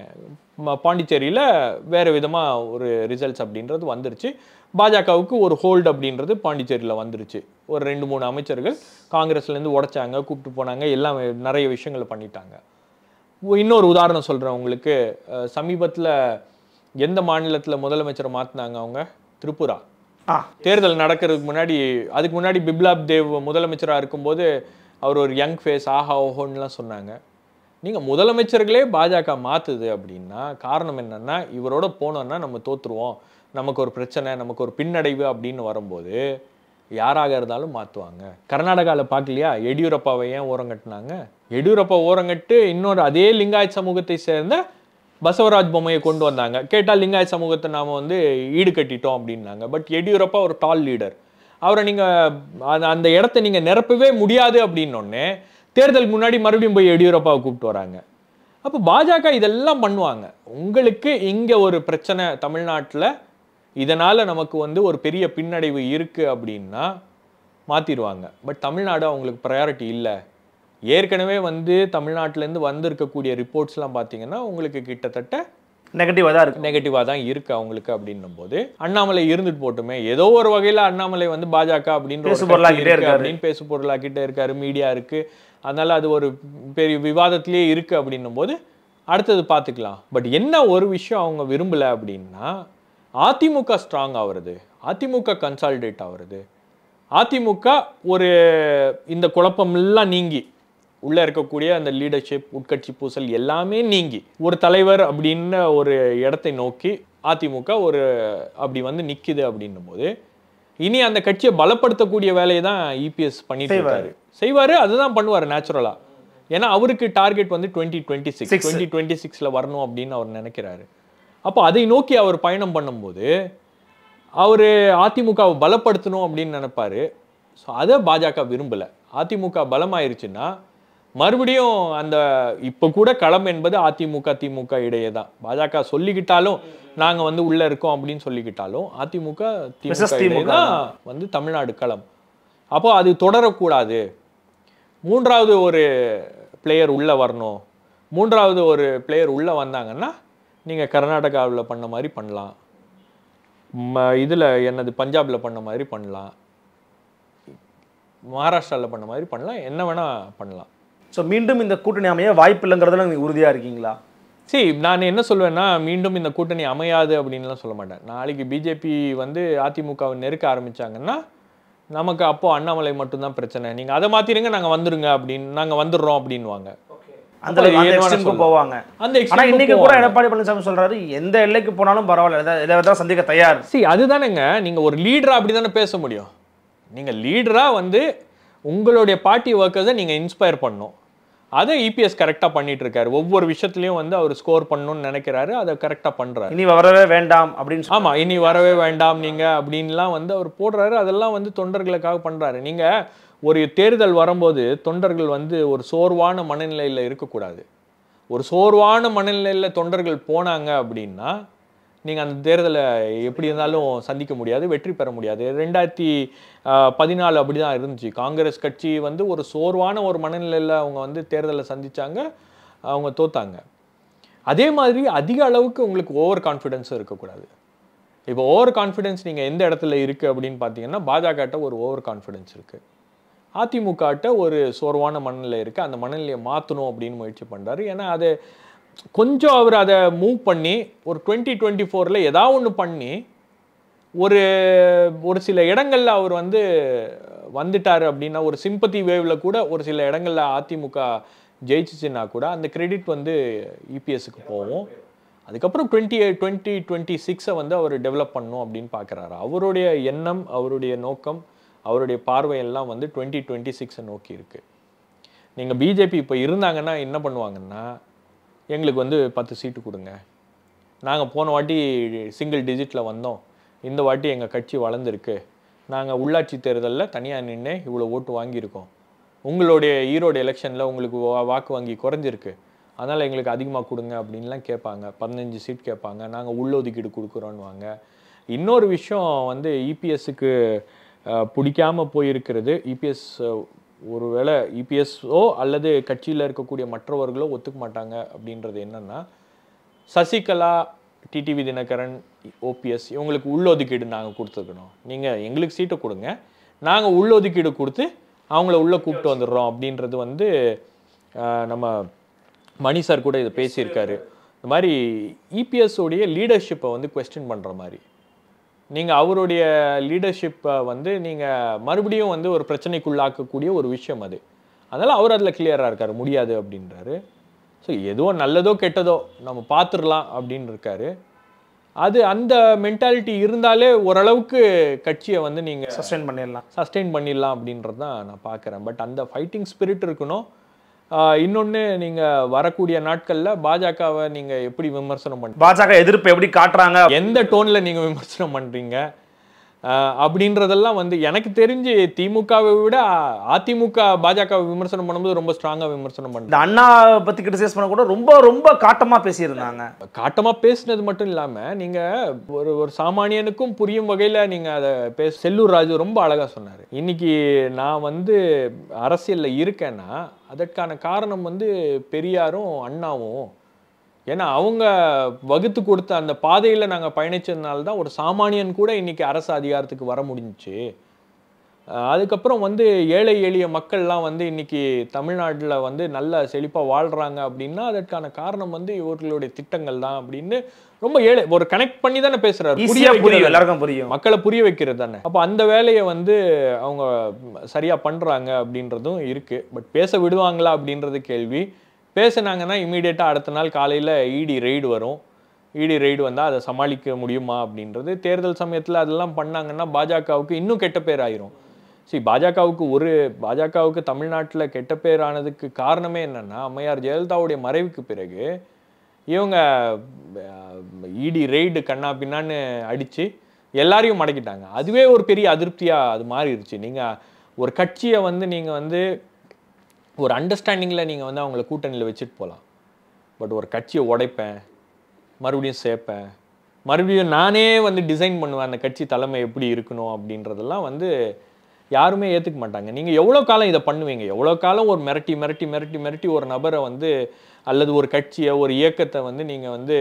ம- பாண்டிச்சேரியில வேற விதமா ஒரு ரிசல்ட்ஸ் அப்படின்றது வந்துருச்சு பாஜகவுக்கு ஒரு ஹோல்டு அப்படின்றது பாண்டிச்சேரியில வந்துருச்சு ஒரு ரெண்டு மூணு அமைச்சர்கள் காங்கிரஸ்ல இருந்து உடைச்சாங்க கூப்பிட்டு போனாங்க எல்லாம் நிறைய விஷயங்களை பண்ணிட்டாங்க ஒ- இன்னொரு உதாரணம் சொல்றேன் உங்களுக்கு அஹ், சமீபத்துல எந்த மாநிலத்துல முதலமைச்சரை மாத்துனாங்க அவங்க திரிபுரா ஆ தேர்தல் நடக்கிறதுக்கு முன்னாடி அதுக்கு முன்னாடி பிப்லாப் தேவ் முதலமைச்சராக இருக்கும்போது அவர் ஒரு யங் ஃபேஸ் ஆஹா ஓஹோன்னுலாம் சொன்னாங்க நீங்கள் முதலமைச்சர்களே பாஜக மாற்றுது அப்படின்னா காரணம் என்னன்னா இவரோட போனோம்னா நம்ம தோத்துருவோம் நமக்கு ஒரு பிரச்சனை நமக்கு ஒரு பின்னடைவு அப்படின்னு வரும்போது யாராக இருந்தாலும் மாற்றுவாங்க கர்நாடகாவில் பார்க்கலையா எடியூரப்பாவை ஏன் ஓரங்கட்டினாங்க எடியூரப்பா ஓரங்கட்டு இன்னொரு அதே லிங்காயத் சமூகத்தை சேர்ந்த பசவராஜ் பொம்மையை கொண்டு வந்தாங்க கேட்டால் லிங்காயத் சமூகத்தை நாம வந்து ஈடு கட்டிட்டோம் அப்படின்னாங்க பட் எடியூரப்பா ஒரு டால் லீடர் அவரை நீங்க அந்த- அந்த இடத்த நீங்க நிரப்பவே முடியாது அப்படின்னோடனே தேர்தல் முன்னாடி மறுபடியும் போய் எடியூரப்பாவை கூப்பிட்டு வராங்க அப்போ பாஜக இதெல்லாம் பண்ணுவாங்க உங்களுக்கு இங்க ஒரு பிரச்சனை தமிழ்நாட்டுல இதனால நமக்கு வந்து ஒரு பெரிய பின்னடைவு இருக்கு அப்படின்னா மாத்திடுவாங்க பட் தமிழ்நாடு அவங்களுக்கு ப்ரையாரிட்டி இல்லை ஏற்கனவே வந்து தமிழ்நாட்டிலேருந்து வந்திருக்கக்கூடிய ரிப்போர்ட்ஸ்லாம் பார்த்தீங்கன்னா உங்களுக்கு கிட்டத்தட்ட நெகட்டிவாக தான் இருக்கு நெகட்டிவாக தான் இருக்கு அவங்களுக்கு அப்படின்னும் போது அண்ணாமலை இருந்துட்டு போட்டுமே ஏதோ ஒரு வகையில் அண்ணாமலை வந்து பாஜக அப்படின்ற ஒரு பேசு பொருளாக்கிட்டே கட்சி இருக்கு இருக்காரு. அப்படின்னு பேசு பொருளாக்கிட்டே இருக்காரு மீடியா இருக்கு அதனால அது ஒரு பெரிய விவாதத்திலேயே இருக்கு அப்படின்னும் போது அடுத்தது பார்த்துக்கலாம் பட் என்ன ஒரு விஷயம் அவங்க விரும்பல அப்படின்னா அதிமுக ஸ்ட்ராங் ஆகுறது அதிமுக கன்சாலிடேட் ஆகுறது அதிமுக ஒரு இந்த குழப்பமெல்லாம் நீங்கி உள்ள இருக்கக்கூடிய அந்த லீடர்ஷிப் உட்கட்சி பூசல் எல்லாமே நீங்கி ஒரு தலைவர் அப்படின்னு ஒரு இடத்தை நோக்கி அதிமுக ஒரு அப்படி வந்து நிக்குது அப்படின்னும் போது இனி அந்த கட்சியை பலப்படுத்தக்கூடிய வேலையை தான் இபிஎஸ் பண்ணிட்டு செய்வாரு. இருக்காரு செய்வாரு அதுதான் பண்ணுவாரு நேச்சுரலா ஏன்னா அவருக்கு டார்கெட் வந்து twenty twenty six Six. Twenty twenty சிக்ஸில் வரணும் அப்படின்னு அவர் நினைக்கிறாரு அப்போ அதை நோக்கி அவர் பயணம் பண்ணும்போது அவர் அதிமுகவை பலப்படுத்தணும் அப்படின்னு நினைப்பாரு ஸோ அதை பாஜக விரும்பலை அதிமுக பலமாயிருச்சுன்னா மறுபடியும் அந்த இப்போ கூட களம் என்பது அதிமுக திமுக இடையே தான் பாஜக சொல்லிக்கிட்டாலும் நாங்கள் வந்து உள்ளே இருக்கோம் அப்படின்னு சொல்லிக்கிட்டாலும் அதிமுக Versus திமுக இடையே திமுக தான் வந்து தமிழ்நாடு களம் அப்போ அது தொடரக்கூடாது மூன்றாவது ஒரு பிளேயர் உள்ளே வரணும் மூன்றாவது ஒரு பிளேயர் உள்ளே வந்தாங்கன்னா நீங்கள் கர்நாடகாவில் பண்ண மாதிரி பண்ணலாம் இதில் என்னது பஞ்சாபில் பண்ண மாதிரி பண்ணலாம் மகாராஷ்டிராவில் பண்ண மாதிரி பண்ணலாம் என்ன வேணால் பண்ணலாம் ஸோ மீண்டும் இந்த கூட்டணி அமைய வாய்ப்பு இல்லைங்கிறதுல நீங்கள் உறுதியாக இருக்கீங்களா சரி நான் என்ன சொல்வேன்னா மீண்டும் இந்த கூட்டணி அமையாது அப்படின்லாம் சொல்ல மாட்டேன் நாளைக்கு பிஜேபி வந்து அதிமுகவை நெருக்க ஆரம்பிச்சாங்கன்னா நமக்கு அப்போ அண்ணாமலை மட்டும்தான் பிரச்சனை நீங்க அதை மாத்திருங்க நாங்க வந்துருங்க அப்படின்னு நாங்க வந்துடுறோம் அப்படின்வாங்க அந்த அப்ப அந்த என்ன வேணா எக்ஸ்ட்ரீமுக்கு சொல்லலாம். போவாங்க அந்த ஆனா extreme இன்னைக்கு கூட போவாங்க. எடப்பாடி பழனிசாமி சொல்றாரு எந்த எல்லைக்கு போனாலும் பரவாயில்ல இதை- இதை தான் சந்திக்க தயார் சரி அதுதானேங்க நீங்க ஒரு லீடரா அப்படி தானே பேச முடியும் நீங்க லீடரா வந்து உங்களுடைய பார்ட்டி ஒர்க்கர்ஸை நீங்க இன்ஸ்பயர் பண்ணணும் அதை இபிஎஸ் கரெக்டாக பண்ணிட்டு இருக்காரு ஒவ்வொரு விஷயத்துலையும் வந்து அவர் ஸ்கோர் பண்ணணும்னு நினைக்கிறாரு அதை கரெக்டாக பண்றாரு இனி வரவே வேண்டாம் அப்படின்னு சொல்லி ஆமா இனி வரவே வேண்டாம் நீங்க அப்படின்லாம் வந்து அவர் போடுறாரு அதெல்லாம் வந்து தொண்டர்களுக்காக பண்றாரு நீங்க ஒரு தேர்தல் வரும்போது தொண்டர்கள் வந்து ஒரு சோர்வான மனநிலையில இருக்கக்கூடாது ஒரு சோர்வான மனநிலையில தொண்டர்கள் போனாங்க அப்படின்னா நீங்க அந்த தேர்தலை எப்படி இருந்தாலும் சந்திக்க முடியாது வெற்றி பெற முடியாது ரெண்டாயிரத்தி பதினாலு அப்படிதான் இருந்துச்சு காங்கிரஸ் கட்சி வந்து ஒரு சோர்வான ஒரு மனநிலையில அவங்க வந்து தேர்தலை சந்திச்சாங்க அவங்க தோத்தாங்க அதே மாதிரி அதிக அளவுக்கு உங்களுக்கு ஓவர் கான்ஃபிடென்ஸும் இருக்கக்கூடாது இப்போ ஓவர் கான்ஃபிடென்ஸ் நீங்கள் எந்த இடத்துல இருக்குது அப்படின்னு பார்த்தீங்கன்னா பாஜகட்ட ஒரு ஓவர் கான்ஃபிடென்ஸ் இருக்குது அதிமுகட்ட ஒரு சோர்வான மனநிலை இருக்குது அந்த மனநிலையை மாற்றணும் அப்படின்னு முயற்சி பண்ணுறாரு ஏன்னா அது கொஞ்சம் அவர் அதை மூவ் பண்ணி ஒரு டுவெண்ட்டி டுவெண்ட்டி ஃபோரில் ஏதாவது ஒன்று பண்ணி ஒரு ஒரு சில இடங்கள்ல அவர் வந்து வந்துட்டாரு அப்படின்னா ஒரு சிம்பத்தி வேவ்ல கூட ஒரு சில இடங்கள்ல அதிமுக ஜெயிச்சுச்சுன்னா கூட அந்த கிரெடிட் வந்து இபிஎஸ்க்கு போகும் அதுக்கப்புறம் டுவெண்ட்டி டுவெண்ட்டி டுவெண்ட்டி சிக்ஸை வந்து அவர் டெவலப் பண்ணணும் அப்படின்னு பார்க்குறாரு அவருடைய எண்ணம் அவருடைய நோக்கம் அவருடைய பார்வையெல்லாம் வந்து டுவெண்ட்டி டுவெண்ட்டி சிக்ஸை நோக்கி இருக்கு நீங்கள் பிஜேபி இப்போ இருந்தாங்கன்னா என்ன பண்ணுவாங்கன்னா எங்களுக்கு வந்து பத்து சீட்டு கொடுங்க நாங்கள் போன வாட்டி சிங்கிள் டிஜிட்டில் வந்தோம் இந்த வாட்டி எங்கள் கட்சி வளர்ந்துருக்கு நாங்கள் உள்ளாட்சி தேர்தலில் தனியாக நின்று இவ்வளோ ஓட்டு வாங்கியிருக்கோம் உங்களுடைய ஈரோடு எலெக்ஷனில் உங்களுக்கு வா- வாக்கு வங்கி குறைஞ்சிருக்கு அதனால் எங்களுக்கு அதிகமாக கொடுங்க அப்படின்லாம் கேட்பாங்க பதினஞ்சு சீட் கேட்பாங்க நாங்கள் உள்ளொதுக்கீடு கொடுக்குறோன்னுவாங்க இன்னொரு விஷயம் வந்து இபிஎஸ்க்கு பிடிக்காம போயிருக்கிறது இபிஎஸ் ஒருவேளை இபிஎஸ்ஓ அல்லது கட்சியில் இருக்கக்கூடிய மற்றவர்களோ ஒத்துக்க மாட்டாங்க அப்படின்றது என்னன்னா சசிகலா டிடிவி தினகரன் ஓபிஎஸ் இவங்களுக்கு உள்ளொதுக்கீடு நாங்கள் கொடுத்துருக்கணும் நீங்கள் எங்களுக்கு சீட்டை கொடுங்க நாங்கள் உள்ளொதுக்கீடு கொடுத்து அவங்கள உள்ளே கூப்பிட்டு வந்துடுறோம் அப்படின்றது வந்து ஆஹ், நம்ம மணி சார் கூட இதை பேசியிருக்காரு இந்த மாதிரி EPS உடைய லீடர்ஷிப்பை வந்து கொஸ்டின் பண்ணுற மாதிரி நீங்கள் அவருடைய லீடர்ஷிப்பை வந்து நீங்கள் மறுபடியும் வந்து ஒரு பிரச்சனைக்குள்ளாக்கக்கூடிய ஒரு விஷயம் அது அதனால் அவர் அதில் கிளியராக இருக்கார் முடியாது அப்படின்றாரு ஸோ எதுவோ நல்லதோ கெட்டதோ நம்ம பார்த்துடலாம் அப்படின்னு இருக்காரு அது அந்த மென்டாலிட்டி இருந்தாலே ஓரளவுக்கு கட்சியை வந்து நீங்கள் சஸ்டெயின் பண்ணிடலாம் சஸ்டெயின் பண்ணிடலாம் அப்படின்றது தான் நான் பார்க்குறேன் பட் அந்த ஃபைட்டிங் ஸ்பிரிட் இருக்கணும் இன்னொன்று நீங்கள் வரக்கூடிய நாட்களில் பாஜகவை நீங்கள் எப்படி விமர்சனம் பண்ண பாஜக எதிர்ப்பு எப்படி காட்டுறாங்க எந்த டோனில் நீங்கள் விமர்சனம் பண்ணுறீங்க அப்படின்றதெல்லாம் வந்து எனக்கு தெரிஞ்சு திமுகவை விட அதிமுக பாஜக விமர்சனம் பண்ணும்போது ரொம்ப ஸ்ட்ராங்காக விமர்சனம் இந்த பண்ணுறாங்க அண்ணா பத்தி கிரிட்டிசைஸ் பண்ண கூட ரொம்ப ரொம்ப காட்டமா பேசியிருந்தாங்க காட்டமாக பேசுனது மட்டும் இல்லாமல் நீங்கள் ஒரு ஒரு சாமானியனுக்கும் புரியும் வகையில் நீங்கள் அதை பேச செல்லூர் ராஜு ரொம்ப அழகாக சொன்னார் இன்னைக்கு நான் வந்து அரசியலில் இருக்கேன்னா அதற்கான காரணம் வந்து பெரியாரும் அண்ணாவும் ஏன்னா அவங்க வகுத்து கொடுத்த அந்த பாதையில் நாங்கள் பயணிச்சதுனால தான் ஒரு சாமானியன் கூட இன்னைக்கு அரசு அதிகாரத்துக்கு வர முடிஞ்சுச்சு அஹ் அதுக்கப்புறம் வந்து ஏழை எளிய மக்கள்லாம் வந்து இன்னைக்கு தமிழ்நாட்டில் வந்து நல்ல செழிப்பாக வாழ்கிறாங்க அப்படின்னா அதற்கான காரணம் வந்து இவர்களுடைய திட்டங்கள் தான் அப்படின்னு ரொம்ப ஏழை ஒரு கனெக்ட் பண்ணி தானே பேசுறாரு ஈஸியா புரியும் வைக்கிறது எல்லாருக்கும் புரியும் மக்களை புரிய வைக்கிறது தானே அப்போ அந்த வேலையை வந்து அவங்க சரியா பண்றாங்க அப்படின்றதும் இருக்கு பட் பேச விடுவாங்களா அப்படின்றது கேள்வி பேசுனாங்கன்னா இமீடியட்டாக அடுத்த நாள் காலையில் இடி ரெய்டு வரும் இடி ரெய்டு வந்தால் அதை சமாளிக்க முடியுமா அப்படின்றது தேர்தல் சமயத்தில் அதெல்லாம் பண்ணாங்கன்னா பாஜகவுக்கு இன்னும் கெட்ட பேர் ஆயிரும் சரி பாஜகவுக்கு ஒரு பாஜகவுக்கு தமிழ்நாட்டில் கெட்ட பேர் ஆனதுக்கு காரணமே என்னன்னா அம்மையார் ஜெயலலிதாவுடைய மறைவுக்கு பிறகு இவங்க இடி ரெய்டு கண்ணா பின்னான்னு அடித்து எல்லாரையும் மடக்கிட்டாங்க அதுவே ஒரு பெரிய அதிருப்தியாக அது மாறிடுச்சு நீங்கள் ஒரு கட்சியை வந்து நீங்கள் வந்து ஒரு அண்டர்ஸ்டாண்டிங்கில் நீங்கள் வந்து அவங்கள கூட்டணியில் வச்சுட்டு போகலாம் பட் ஒரு கட்சியை உடைப்பேன் மறுபடியும் சேர்ப்பேன் மறுபடியும் நானே வந்து டிசைன் பண்ணுவேன் அந்த கட்சி தலைமை எப்படி இருக்கணும் அப்படின்றதெல்லாம் வந்து யாருமே ஏற்றுக்க மாட்டாங்க நீங்கள் எவ்வளோ காலம் இதை பண்ணுவீங்க எவ்வளோ காலம் ஒரு மிரட்டி மிரட்டி மிரட்டி மிரட்டி ஒரு நபரை வந்து அல்லது ஒரு கட்சியை ஒரு இயக்கத்தை வந்து நீங்கள் வந்து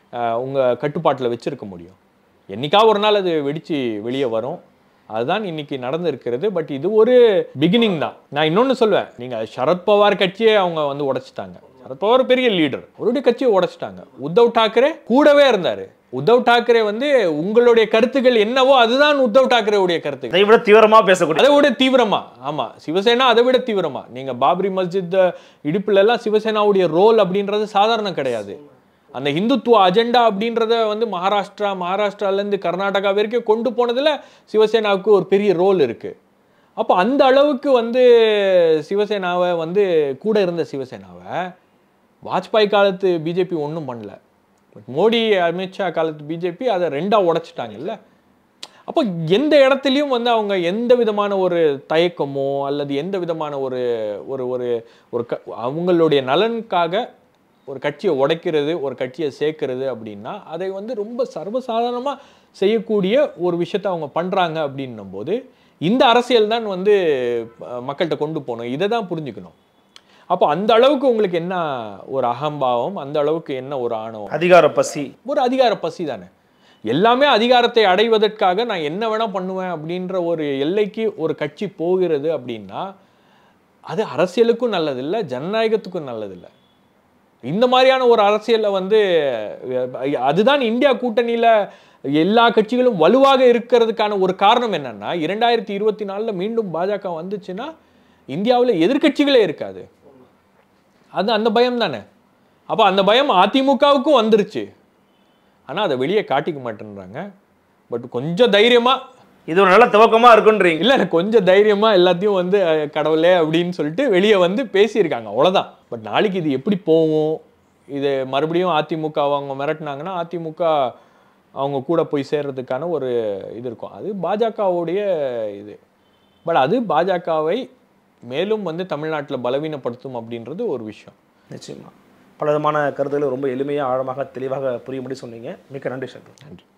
உங்கள் கட்டுப்பாட்டில் வச்சிருக்க முடியும் என்னைக்கா ஒரு நாள் அது வெடிச்சு வெளியே வரும் அதுதான் இன்னைக்கு நடந்திருக்கிறது பட் இது ஒரு பிகினிங் தான் நான் இன்னொன்று சொல்வேன் நீங்கள் சரத்பவார் கட்சியே அவங்க வந்து உடைச்சிட்டாங்க சரத்பவார் பெரிய லீடர் அவருடைய கட்சியை உடைச்சிட்டாங்க உத்தவ் டாக்கரே கூடவே இருந்தார் உத்தவ் டாக்கரே வந்து உங்களுடைய கருத்துக்கள் என்னவோ அதுதான் உத்தவ் டாக்கரேவுடைய கருத்துக்கள் அதை விட தீவிரமா பேசக்கூடிய அதை விட தீவிரமா ஆமா சிவசேனா அதை விட தீவிரமா நீங்க பாபரி மஸ்ஜித் இடிப்புல எல்லாம் சிவசேனாவுடைய ரோல் அப்படின்றது சாதாரணம் கிடையாது அந்த இந்துத்துவ அஜெண்டா அப்படின்றத வந்து மகாராஷ்டிரா மகாராஷ்டிரால இருந்து கர்நாடகா வரைக்கும் கொண்டு போனதுல சிவசேனாவுக்கு ஒரு பெரிய ரோல் இருக்கு அப்போ அந்த அளவுக்கு வந்து சிவசேனாவை வந்து கூட இருந்த சிவசேனாவை வாஜ்பாய் காலத்து பிஜேபி ஒன்றும் பண்ணல பட் மோடி அமித்ஷா காலத்து பிஜேபி அதை ரெண்டா உடைச்சிட்டாங்கல்ல அப்போ எந்த இடத்துலையும் வந்து அவங்க எந்த விதமான ஒரு தயக்கமோ அல்லது எந்த விதமான ஒரு ஒரு ஒரு ஒரு க அவங்களுடைய நலனுக்காக ஒரு கட்சியை உடைக்கிறது ஒரு கட்சியை சேர்க்கிறது அப்படின்னா அதை வந்து ரொம்ப சர்வசாதாரணமாக செய்யக்கூடிய ஒரு விஷயத்தை அவங்க பண்ணுறாங்க அப்படின்னும் போது இந்த அரசியல் தான் வந்து அஹ், மக்கள்கிட்ட கொண்டு போகணும் இதை தான் புரிஞ்சுக்கணும் அப்போ அந்த அளவுக்கு உங்களுக்கு என்ன ஒரு அகம்பாவம் அந்த அளவுக்கு என்ன ஒரு ஆணவம் அதிகார பசி ஒரு அதிகார பசி தானே எல்லாமே அதிகாரத்தை அடைவதற்காக நான் என்ன வேணா பண்ணுவேன் அப்படின்ற ஒரு எல்லைக்கு ஒரு கட்சி போகிறது அப்படின்னா அது அரசியலுக்கும் நல்லதில்லை ஜனநாயகத்துக்கும் நல்லதில்லை இந்த மாதிரியான ஒரு அரசியலை வந்து அஹ், அதுதான் இந்தியா கூட்டணியில எல்லா கட்சிகளும் வலுவாக இருக்கிறதுக்கான ஒரு காரணம் என்னன்னா இரண்டாயிரத்தி இருபத்தி நாலுல மீண்டும் பாஜக வந்துச்சுன்னா இந்தியாவில் எதிர்க்கட்சிகளே இருக்காது அது அந்த பயம் தானே அப்போ அந்த பயம் அதிமுகவுக்கும் வந்துருச்சு ஆனால் அதை வெளியே காட்டிக்க மாட்டேன்றாங்க பட் கொஞ்சம் தைரியமா இது ஒரு நல்ல துவக்கமா இருக்குன்றீங்க இல்லை கொஞ்சம் தைரியமா எல்லாத்தையும் வந்து அஹ், கடவுளே அப்படின்னு சொல்லிட்டு வெளியே வந்து பேசியிருக்காங்க அவ்வளோதான் பட் நாளைக்கு இது எப்படி போகும் இது மறுபடியும் அதிமுக அவங்க மிரட்டினாங்கன்னா அதிமுக அவங்க கூட போய் சேர்றதுக்கான ஒரு இது இருக்கும் அது பாஜகவுடைய இது பட் அது பாஜகவை மேலும் வந்து தமிழ்நாட்டில் பலவீனப்படுத்தும் அப்படின்றது ஒரு விஷயம் நிச்சயமா பல விதமான கருத்துக்களை ரொம்ப எளிமையாக ஆழமாக தெளிவாக புரியும்படி சொன்னீங்க மிக்க நன்றி சங்கர் நன்றி